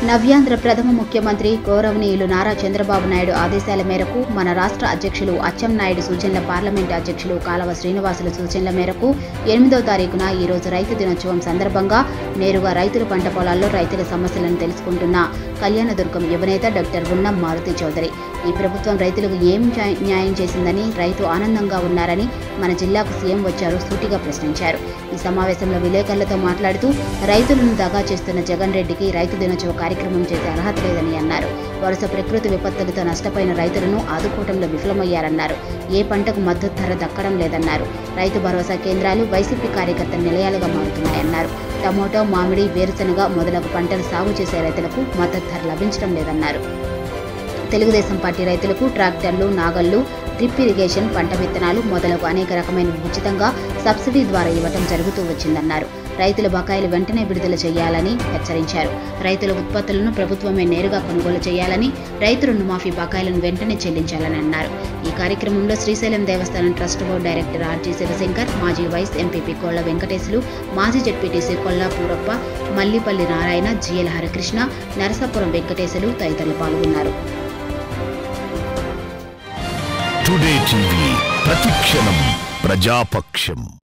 నవ్యాంధ్ర ప్రథమ ముఖ్యమంత్రి గౌరవనీయులు నారా చంద్రబాబు నాయుడు ఆదేశాల మేరకు మన రాష్ట్ర అధ్యక్షులు అచ్చెన్నాయుడు సూచనల పార్లమెంటు అధ్యక్షులు కాలవ శ్రీనివాసుల సూచనల మేరకు ఎనిమిదవ తారీఖున ఈ రోజు రైతు దినోత్సవం సందర్భంగా నేరుగా రైతుల పంట పొలాల్లో రైతుల సమస్యలను తెలుసుకుంటున్న కళ్యాణదుర్గం యువనేత డాక్టర్ ఉన్నం మారుతి చౌదరి ఈ ప్రభుత్వం రైతులకు ఏం న్యాయ- న్యాయం చేసిందని రైతు ఆనందంగా ఉన్నారని మన జిల్లాకు సీఎం వచ్చారు సూటిగా ప్రశ్నించారు ఈ సమావేశంలో విలేకరులతో మాట్లాడుతూ రైతులను దగా చేస్తున్న జగన్ రెడ్డికి రైతు దినోత్సవ కార్యక్రమం చేసే అర్హత లేదని అన్నారు వరుస ప్రకృతి విపత్తులతో నష్టపోయిన రైతులను ఆదుకోవడంలో విఫలమయ్యారన్నారు ఏ పంటకు మద్దతు ధర దక్కడం లేదన్నారు రైతు భరోసా కేంద్రాలు వైసీపీ కార్యకర్తల నిలయాలుగా మారుతున్నాయన్నారు టమోటో మామిడి వేరుశనగ మొదలగు పంటలు సాగు చేసే రైతులకు మద్దతు ధర లభించడం లేదన్నారు తెలుగుదేశం పార్టీ రైతులకు ట్రాక్టర్లు నాగళ్లు డ్రిప్ ఇరిగేషన్ పంట విత్తనాలు మొదలగు అనేక రకమైన ఉచితంగా సబ్సిడీ ద్వారా ఇవ్వటం జరుగుతూ వచ్చిందన్నారు రైతుల బకాయిలు వెంటనే విడుదల చేయాలని హెచ్చరించారు రైతుల ఉత్పత్తులను ప్రభుత్వమే నేరుగా కొనుగోలు చేయాలని రైతు రుణమాఫీ బకాయిలను వెంటనే చెల్లించాలని అన్నారు ఈ కార్యక్రమంలో శ్రీశైలం దేవస్థానం trust board director R G Sivashankar మాజీ వైస్ ఎంపీపీ కోళ్ల వెంకటేశులు మాజీ జడ్పీటీసీ కొల్లాపూరప్ప మల్లిపల్లి నారాయణ జిఎల్ హరికృష్ణ నరసాపురం వెంకటేశులు తదితరులు పాల్గొన్నారు టుడే టీవీ ప్రతిక్షణం ప్రజాపక్షం